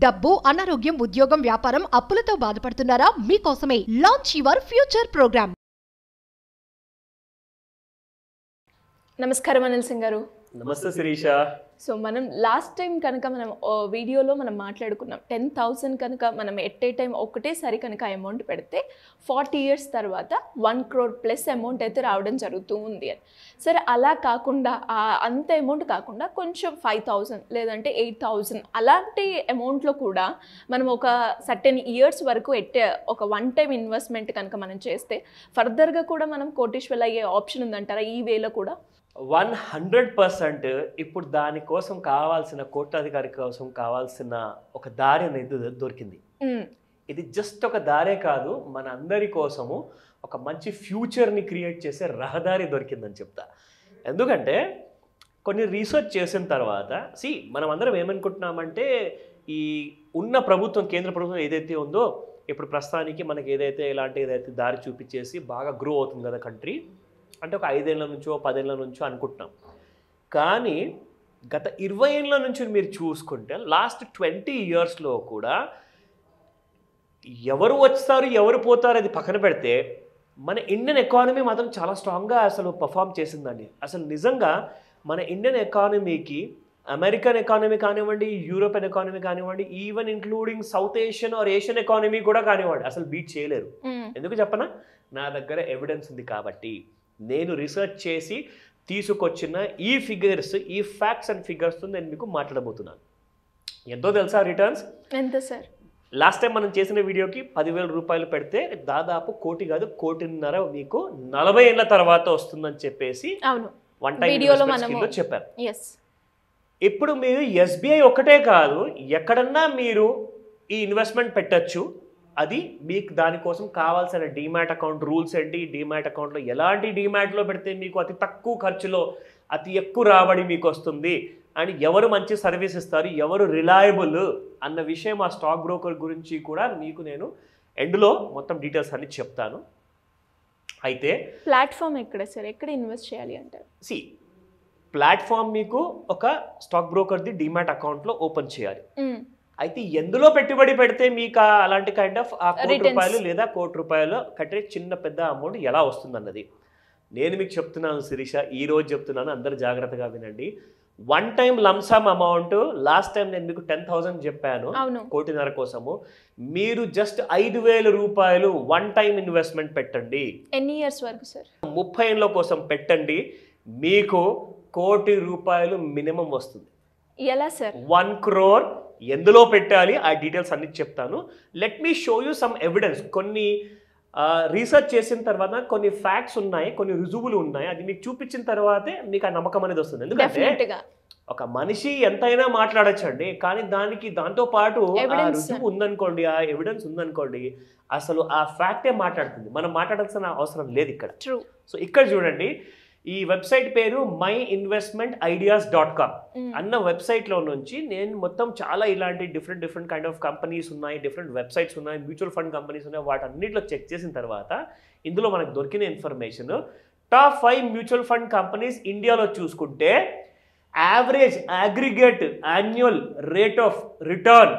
డబ్బు అనారోగ్యం ఉద్యోగం వ్యాపారం అప్పులతో బాధపడుతున్నారా మీకోసమే లాంచ్ యువర్ ఫ్యూచర్ ప్రోగ్రామ్ నమస్కారం అనిల్ సింగ్ గారు నమస్తే శిరీష సో మనం లాస్ట్ టైం కనుక మనం ఓ వీడియోలో మనం మాట్లాడుకున్నాం టెన్ థౌసండ్ కనుక మనం ఎట్ ఏ టైం ఒకటేసారి కనుక అమౌంట్ పెడితే ఫార్టీ ఇయర్స్ తర్వాత వన్ క్రోర్ ప్లస్ అమౌంట్ అయితే రావడం జరుగుతూ ఉంది అని సరే అలా కాకుండా ఆ అంత అమౌంట్ కాకుండా కొంచెం ఫైవ్ థౌసండ్ లేదంటే ఎయిట్ థౌసండ్ అలాంటి అమౌంట్లో కూడా మనం ఒక సర్టెన్ ఇయర్స్ వరకు ఎట్టే ఒక వన్ టైం ఇన్వెస్ట్మెంట్ కనుక మనం చేస్తే ఫర్దర్గా కూడా మనం కోటీశ్వర్ అయ్యే ఆప్షన్ ఉందంటారా ఈ వేలో కూడా వన్ హండ్రెడ్ పర్సెంట్ ఇప్పుడు దానికోసం కావాల్సిన కోట్లాధికారి కోసం కావాల్సిన ఒక దారి అనేది దొరికింది మ్మ్. ఇది జస్ట్ ఒక దారే కాదు మన అందరి కోసము ఒక మంచి ఫ్యూచర్ని క్రియేట్ చేసే రహదారి దొరికిందని చెప్తా ఎందుకంటే కొన్ని రీసెర్చ్ చేసిన తర్వాత సి మనం అందరం ఏమనుకుంటున్నామంటే ఈ ఉన్న ప్రభుత్వం కేంద్ర ప్రభుత్వం ఏదైతే ఉందో ఇప్పుడు ప్రస్తుతానికి మనకి ఏదైతే ఇలాంటి ఏదైతే దారి చూపించేసి బాగా గ్రో అవుతుంది కదా కంట్రీ అంటే ఒక ఐదేళ్ల నుంచో పదేళ్ల నుంచో అనుకుంటున్నాం కానీ గత ఇరవై ఏళ్ళ నుంచి మీరు చూసుకుంటే లాస్ట్ ట్వంటీ ఇయర్స్లో కూడా ఎవరు వస్తారు ఎవరు పోతారు అది పక్కన పెడితే మన ఇండియన్ ఎకానమీ మాత్రం చాలా స్ట్రాంగ్గా అసలు పర్ఫామ్ చేసిందండి అసలు నిజంగా మన ఇండియన్ ఎకానమీకి అమెరికన్ ఎకానమీ కానివ్వండి యూరోపియన్ ఎకానమీ కానివ్వండి even including South Asian or Asian economy కూడా కానివ్వండి అసలు బీట్ చేయలేరు మ్మ్. ఎందుకు చెప్పనా నా దగ్గర ఎవిడెన్స్ ఉంది కాబట్టి నేను రీసెర్చ్ చేసి తీసుకొచ్చిన ఈ ఫిగర్స్ ఈ ఫ్యాక్ట్స్ అండ్ ఫిగర్స్తో నేను మీకు మాట్లాడబోతున్నాను ఎంతో తెలుసా రిటర్న్స్ ఎంత సార్ లాస్ట్ టైం మనం చేసిన వీడియోకి పదివేల రూపాయలు పెడితే దాదాపు కోటి కాదు కోటిన్నర మీకు నలభై ఏళ్ళ తర్వాత వస్తుందని చెప్పేసి అవును వన్ టైం వీడియోలో ఇన్వెస్ట్మెంట్ మనము- స్కీమ్లో చెప్పారు ఎస్ ఇప్పుడు మీరు ఎస్బీఐ ఒకటే కాదు ఎక్కడన్నా మీరు ఈ ఇన్వెస్ట్మెంట్ పెట్టచ్చు అది మీకు దానికోసం కావాల్సిన డీమ్యాట్ అకౌంట్ రూల్స్ ఏంటి డీమ్యాట్ అకౌంట్లో ఎలాంటి డీమ్యాట్లో పెడితే మీకు అతి తక్కువ ఖర్చులో అతి ఎక్కువ రాబడి మీకు వస్తుంది అండ్ ఎవరు మంచి సర్వీస్ ఇస్తారు ఎవరు రిలయబుల్ అన్న విషయం ఆ స్టాక్ బ్రోకర్ గురించి కూడా మీకు నేను ఎండ్లో మొత్తం డీటెయిల్స్ అన్ని చెప్తాను అయితే ప్లాట్ఫామ్ ఎక్కడ సార్ ఎక్కడ ఇన్వెస్ట్ చేయాలి అంటారు సి ప్లాట్ఫామ్ మీకు ఒక స్టాక్ బ్రోకర్ది డిమాట్ అకౌంట్లో ఓపెన్ చేయాలి మ్మ్. అయితే ఎందులో పెట్టుబడి పెడితే మీకు ఆ అలాంటి కైండ్ ఆఫ్ ఆ కోటి Returns. రూపాయలు లేదా కోటి రూపాయలు కట్టే చిన్న పెద్ద అమౌంట్ ఎలా వస్తుందన్నది నేను మీకు చెప్తున్నాను శిరీష ఈ రోజు చెప్తున్నాను అందరు జాగ్రత్తగా వినండి one time lump sum amount last time నేను మీకు టెన్ థౌసండ్ చెప్పాను అవును కోటిన్నర కోసము మీరు జస్ట్ ఐదు వేల రూపాయలు వన్ టైం ఇన్వెస్ట్మెంట్ పెట్టండి ఎన్ని ఇయర్స్ వరకు సార్ ముప్పై ఏళ్ళ కోసం పెట్టండి మీకు కోటి రూపాయలు మినిమం వస్తుంది ఎలా సార్ వన్ క్రోర్ ఎందులో పెట్టాలి ఆ డీటెయిల్స్ అన్ని చెప్తాను let me show you some evidence కొన్ని రీసెర్చ్ చేసిన తర్వాత కొన్ని ఫ్యాక్ట్స్ ఉన్నాయి కొన్ని రుజువులు ఉన్నాయి అది మీకు చూపించిన తర్వాతే మీకు ఆ నమ్మకం అనేది వస్తుంది ఎందుకంటే డెఫినెట్ గా ఒక మనిషి ఎంతైనా మాట్లాడచ్చండి కానీ దానికి దాంతో పాటు ఆ Evidence. రుజువు ఉందనుకోండి ఆ ఎవిడెన్స్ ఉందనుకోండి అసలు ఆ ఫ్యాక్టే మాట్లాడుతుంది మనం మాట్లాడాల్సిన అవసరం లేదు ఇక్కడ ట్రూ సో ఇక్కడ చూడండి ఈ వెబ్సైట్ పేరు my investment ideas dot com అన్న వెబ్సైట్లో నుంచి నేను మొత్తం చాలా ఇలాంటి different different kind of companies ఉన్నాయి డిఫరెంట్ వెబ్సైట్స్ ఉన్నాయి మ్యూచువల్ ఫండ్ కంపెనీస్ ఉన్నాయి వాటన్నిటిలో చెక్ చేసిన తర్వాత ఇందులో మనకు దొరికిన information top five mutual fund companies ఇండియాలో చూసుకుంటే average aggregate annual rate of return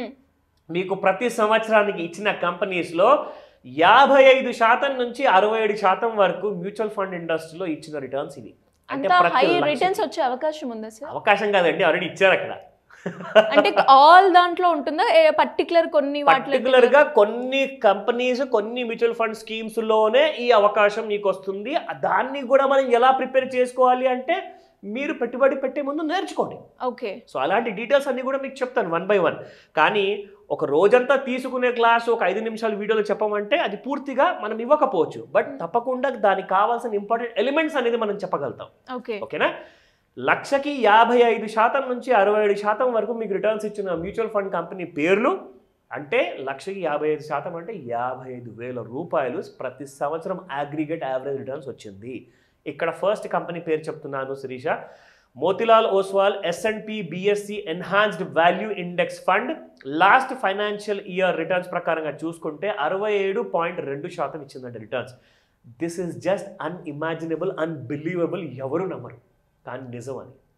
మీకు ప్రతి సంవత్సరానికి ఇచ్చిన కంపెనీస్లో యాభై ఐదు శాతం నుంచి అరవై ఏడు శాతం వరకు మ్యూచువల్ ఫండ్ ఇండస్ట్రీలో ఇచ్చిన రిటర్న్స్ ఇవి అంటే అంత ప్రతి హై లక్ష- రిటర్న్స్ వచ్చే అవకాశం ఉందా సార్ అవకాశం కాదండి ఆల్రెడీ ఇచ్చారు అక్కడ అంటే ఆల్ దాంట్లో ఉంటుందా పర్టికులర్ కొన్ని వాటిలో పర్టికులర్ గా కొన్ని కంపెనీస్ కొన్ని మ్యూచువల్ ఫండ్ స్కీమ్స్ లోనే ఈ అవకాశం మీకు వస్తుంది దాన్ని కూడా మనం ఎలా ప్రిపేర్ చేసుకోవాలి అంటే మీరు పెట్టుబడి పెట్టే ముందు నేర్చుకోండి ఓకే సో అలాంటి డీటెయిల్స్ అన్ని కూడా మీకు చెప్తాను వన్ బై వన్ కానీ ఒక రోజంతా తీసుకునే క్లాస్ ఒక ఐదు నిమిషాల వీడియోలో చెప్పమంటే అది పూర్తిగా మనం ఇవ్వకపోవచ్చు బట్ తప్పకుండా దానికి కావాల్సిన ఇంపార్టెంట్ ఎలిమెంట్స్ అనేది మనం చెప్పగలుగుతాం ఓకే ఓకేనా లక్షకి యాభై ఐదు శాతం నుంచి అరవై ఏడు శాతం వరకు మీకు రిటర్న్స్ ఇచ్చిన మ్యూచువల్ ఫండ్ కంపెనీ పేర్లు అంటే లక్షకి యాభై ఐదు శాతం అంటే యాభై ఐదు వేల రూపాయలు ప్రతి సంవత్సరం అగ్రిగేట్ యావరేజ్ రిటర్న్స్ వచ్చింది ఇక్కడ ఫస్ట్ కంపెనీ పేరు చెప్తున్నాను Shirisha Motilal Oswal S and P BSE enhanced value index fund last financial year returns ప్రకారంగా చూసుకుంటే అరవై ఏడు పాయింట్ రెండు శాతం ఇచ్చిందండి returns this is just unimaginable unbelievable ఎవరు నమ్మరు కానీ నిజం అని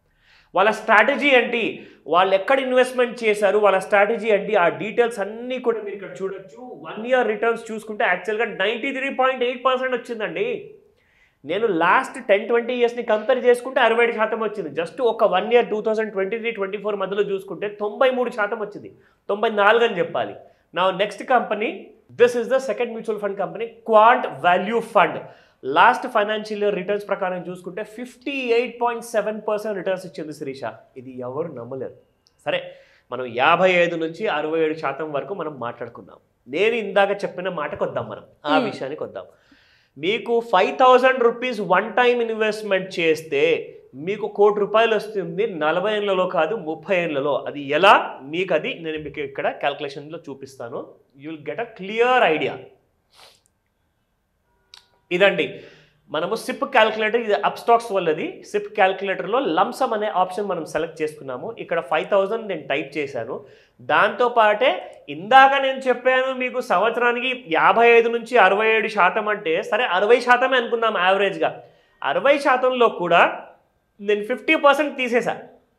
వాళ్ళ స్ట్రాటజీ ఏంటి వాళ్ళు ఎక్కడ ఇన్వెస్ట్మెంట్ చేశారు వాళ్ళ స్ట్రాటజీ ఏంటి ఆ డీటెయిల్స్ అన్నీ కూడా మీరు ఇక్కడ చూడొచ్చు వన్ ఇయర్ రిటర్న్స్ చూసుకుంటే యాక్చువల్గా ninety three point eight percent వచ్చిందండి నేను లాస్ట్ టెన్ ట్వంటీ ఇయర్స్ని కంపేర్ చేసుకుంటే అరవై ఏడు శాతం వచ్చింది జస్ట్ ఒక one year two thousand twenty three twenty four మధ్యలో చూసుకుంటే తొంభై మూడు శాతం వచ్చింది తొంభై నాలుగు అని చెప్పాలి నా next company this is the second mutual fund company Quant value fund last financial year returns ప్రకారం చూసుకుంటే fifty eight point seven percent returns ఇచ్చింది శిరీష ఇది ఎవరు నమ్మలేరు సరే మనం యాభై ఐదు నుంచి అరవై ఏడు శాతం వరకు మనం మాట్లాడుకుందాం నేను ఇందాక చెప్పిన మాటకు వద్దాం మనం ఆ Hmm. విషయానికి వద్దాం మీకు five thousand rupees one time investment చేస్తే మీకు కోటి రూపాయలు వస్తుంది నలభై ఏళ్ళలో కాదు ముప్పై ఏళ్ళలో అది ఎలా మీకు అది నేను మీకు ఇక్కడ క్యాల్కులేషన్లో చూపిస్తాను you will get a clear idea ఇదండి మనము సిప్ క్యాల్కులేటర్ ఇది అప్స్టాక్స్ వల్లది సిప్ క్యాల్కులేటర్లో లంసమ్ అనే ఆప్షన్ మనం సెలెక్ట్ చేసుకున్నాము ఇక్కడ ఫైవ్ థౌజండ్ నేను టైప్ చేశాను దాంతో పాటే ఇందాక నేను చెప్పాను మీకు సంవత్సరానికి యాభై ఐదు నుంచి అరవై ఏడు శాతం అంటే సరే అరవై శాతమే అనుకుందాం యావరేజ్గా అరవై శాతంలో కూడా నేను ఫిఫ్టీ పర్సెంట్ తీసేసా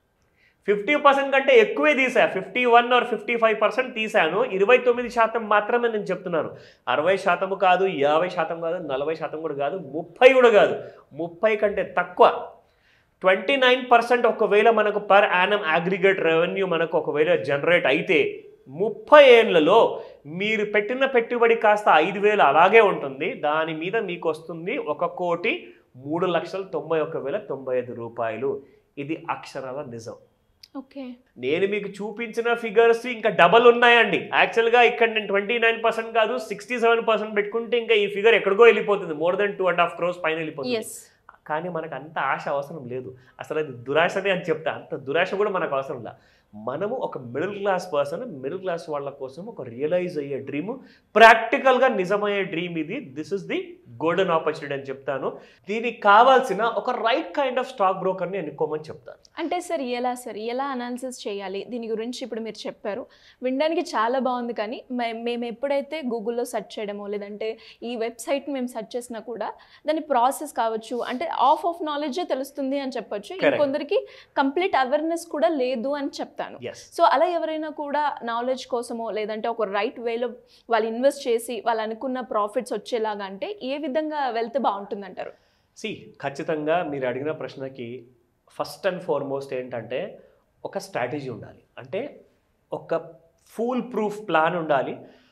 ఫిఫ్టీ పర్సెంట్ కంటే ఎక్కువే తీసా fifty one or fifty five percent తీసాను ఇరవై తొమ్మిది శాతం మాత్రమే నేను చెప్తున్నాను అరవై శాతము కాదు యాభై శాతం కాదు నలభై శాతం కూడా కాదు ముప్పై కూడా కాదు ముప్పై కంటే తక్కువ ట్వంటీ నైన్ పర్సెంట్ ఒకవేళ మనకు పర్ యానం అగ్రిగేట్ రెవెన్యూ మనకు ఒకవేళ జనరేట్ అయితే ముప్పై ఏళ్లలో మీరు పెట్టిన పెట్టుబడి కాస్త ఐదు వేలు అలాగే ఉంటుంది దాని మీద మీకు వస్తుంది ఒక కోటి మూడు లక్షల తొంభై ఒక్క వేల తొంభై ఐదు రూపాయలు ఇది అక్షరాల నిజం ఓకే నేను మీకు చూపించిన ఫిగర్స్ ఇంకా డబల్ ఉన్నాయండి యాక్చువల్గా ఇక్కడ నేను ట్వంటీ నైన్ పర్సెంట్ కాదు సిక్స్టీ సెవెన్ పర్సెంట్ పెట్టుకుంటే ఇంకా ఈ ఫిగర్ ఎక్కడికో వెళ్ళిపోతుంది more than two and half crores పైన వెళ్ళిపోతుంది ఎస్ కానీ మనకు అంత ఆశ అవసరం లేదు అసలు అది దురాశనే అని చెప్తా అంత దురాశ కూడా మనకు అవసరం లేదు మనము ఒక middle class person middle class వాళ్ళ కోసం ఒక రియలైజ్ అయ్యే డ్రీమ్ ప్రాక్టికల్గా నిజమయ్యే డ్రీమ్ ఇది this is the golden opportunity అని చెప్తాను దీనికి కావాల్సిన ఒక రైట్ కైండ్ ఆఫ్ స్టాక్ బ్రోకర్ని ఎన్నుకోమని చెప్తాను అంటే సార్ ఎలా సార్ ఎలా అనాలిసిస్ చేయాలి దీని గురించి ఇప్పుడు మీరు చెప్పారు వినడానికి చాలా బాగుంది కానీ మే- మేము ఎప్పుడైతే గూగుల్లో సెర్చ్ చేయడమో లేదంటే ఈ వెబ్సైట్ మేము సెర్చ్ చేసినా కూడా దాని ప్రాసెస్ కావచ్చు అంటే ఆఫ్ ఆఫ్ నాలెడ్జే తెలుస్తుంది అని చెప్పొచ్చు Correct. ఇంకొందరికి కంప్లీట్ అవేర్నెస్ కూడా లేదు అని చెప్తాను ఎస్ సో అలా ఎవరైనా కూడా నాలెడ్జ్ కోసమో లేదంటే ఒక రైట్ వేలో వాళ్ళు ఇన్వెస్ట్ చేసి వాళ్ళు అనుకున్న ప్రాఫిట్స్ వచ్చేలాగా అంటే ఏ విధంగా వెళ్తే బాగుంటుందంటారు సి ఖచ్చితంగా మీరు అడిగిన ప్రశ్నకి ఫస్ట్ అండ్ ఫార్మోస్ట్ ఏంటంటే ఒక స్ట్రాటజీ ఉండాలి అంటే ఒక ఫూల్ ప్రూఫ్ ప్లాన్ ఉండాలి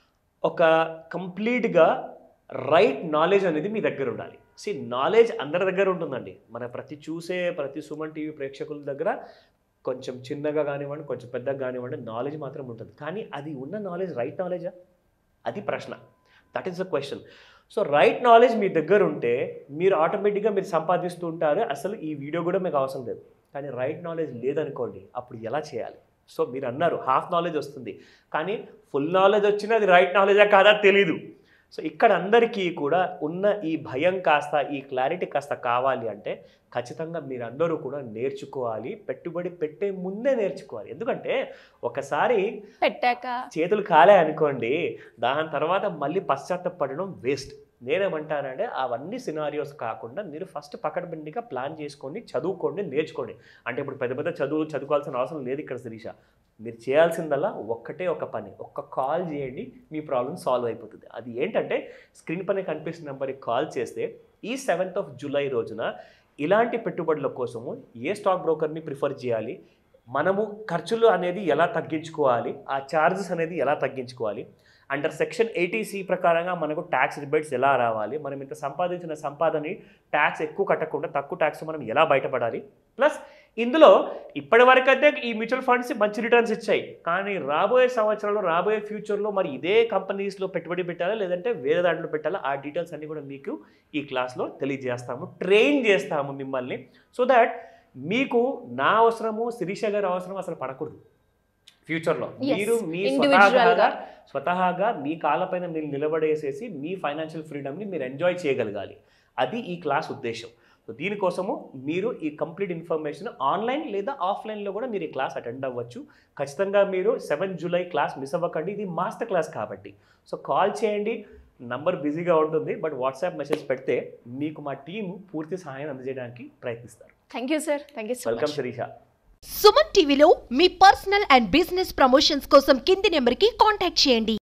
ఒక కంప్లీట్గా రైట్ నాలెడ్జ్ అనేది మీ దగ్గర ఉండాలి సి నాలెడ్జ్ అందరి దగ్గర ఉంటుందండి మన ప్రతి చూసే ప్రతి సుమన్ టీవీ ప్రేక్షకుల దగ్గర కొంచెం చిన్నగా కానివ్వండి కొంచెం పెద్దగా కానివ్వండి నాలెడ్జ్ మాత్రం ఉంటుంది కానీ అది ఉన్న నాలెడ్జ్ రైట్ నాలెడ్జా అది ప్రశ్న that is the question so right knowledge మీ దగ్గర ఉంటే మీరు ఆటోమేటిక్గా మీరు సంపాదిస్తూ ఉంటారు అసలు ఈ వీడియో కూడా మీకు అవసరం లేదు కానీ రైట్ నాలెడ్జ్ లేదనుకోండి అప్పుడు ఎలా చేయాలి సో మీరు అన్నారు హాఫ్ నాలెడ్జ్ వస్తుంది కానీ ఫుల్ నాలెడ్జ్ వచ్చినా అది రైట్ నాలెడ్జా కాదా తెలీదు సో ఇక్కడ అందరికీ కూడా ఉన్న ఈ భయం కాస్త ఈ క్లారిటీ కాస్త కావాలి అంటే ఖచ్చితంగా మీరందరూ కూడా నేర్చుకోవాలి పెట్టుబడి పెట్టే ముందే నేర్చుకోవాలి ఎందుకంటే ఒకసారి పెట్టాక చేతులు కాలే అనుకోండి దాని తర్వాత మళ్ళీ పశ్చాత్తపడడం వేస్ట్ నేనేమంటానంటే అవన్నీ సినారియోస్ కాకుండా మీరు ఫస్ట్ పకడ్బందీగా ప్లాన్ చేసుకోండి చదువుకోండి నేర్చుకోండి అంటే ఇప్పుడు పెద్ద పెద్ద చదువులు చదువుకోవాల్సిన అవసరం లేదు ఇక్కడ శిరీష మీరు చేయాల్సిందల్లా ఒక్కటే ఒక పని ఒక్క కాల్ చేయండి మీ ప్రాబ్లం సాల్వ్ అయిపోతుంది అది ఏంటంటే స్క్రీన్ పైన కనిపిస్తున్న నెంబర్కి కాల్ చేస్తే ఈ సెవెంత్ ఆఫ్ జూలై రోజున ఇలాంటి పెట్టుబడుల కోసము ఏ స్టాక్ బ్రోకర్ని ప్రిఫర్ చేయాలి మనము ఖర్చులు అనేది ఎలా తగ్గించుకోవాలి ఆ ఛార్జెస్ అనేది ఎలా తగ్గించుకోవాలి అండర్ సెక్షన్ ఎయిటీసీ ప్రకారంగా మనకు ట్యాక్స్ రిబేట్స్ ఎలా రావాలి మనం ఇంత సంపాదించిన సంపాదని ట్యాక్స్ ఎక్కువ కట్టకుండా తక్కువ ట్యాక్స్ మనం ఎలా బయటపడాలి ప్లస్ ఇందులో ఇప్పటి వరకు అయితే ఈ మ్యూచువల్ ఫండ్స్ మంచి రిటర్న్స్ ఇచ్చాయి కానీ రాబోయే సంవత్సరంలో రాబోయే ఫ్యూచర్లో మరి ఇదే కంపెనీస్లో పెట్టుబడి పెట్టాలా లేదంటే వేరే దాంట్లో పెట్టాలా ఆ డీటెయిల్స్ అన్ని కూడా మీకు ఈ క్లాస్లో తెలియజేస్తాము ట్రైన్ చేస్తాము మిమ్మల్ని సో దాట్ మీకు నా అవసరము శిరీష గారి అవసరం అసలు పడకూడదు ఫ్యూచర్లో Yes, మీరు మీ individual స్వతహాగా గా. స్వతహాగా మీ కాళ్ళపైన మీరు నిలబడేసేసి మీ ఫైనాన్షియల్ ఫ్రీడమ్ని మీరు ఎంజాయ్ చేయగలగాలి అది ఈ క్లాస్ ఉద్దేశం సో దీనికోసము మీరు ఈ కంప్లీట్ ఇన్ఫర్మేషన్ ఆన్లైన్ లేదా ఆఫ్లైన్లో కూడా మీరు ఈ క్లాస్ అటెండ్ అవ్వచ్చు ఖచ్చితంగా మీరు సెవెన్ జూలై క్లాస్ మిస్ అవ్వకండి ఇది మాస్టర్ క్లాస్ కాబట్టి సో కాల్ చేయండి నంబర్ బిజీగా ఉంటుంది బట్ వాట్సాప్ మెసేజ్ పెడితే మీకు మా టీం పూర్తి సహాయం అందజేయడానికి ప్రయత్నిస్తారు thank you sir thank you so welcome much Shirisha Suman టీవీలో మీ పర్సనల్ అండ్ బిజినెస్ ప్రమోషన్స్ కోసం కింది నెంబర్కి కాంటాక్ట్ చేయండి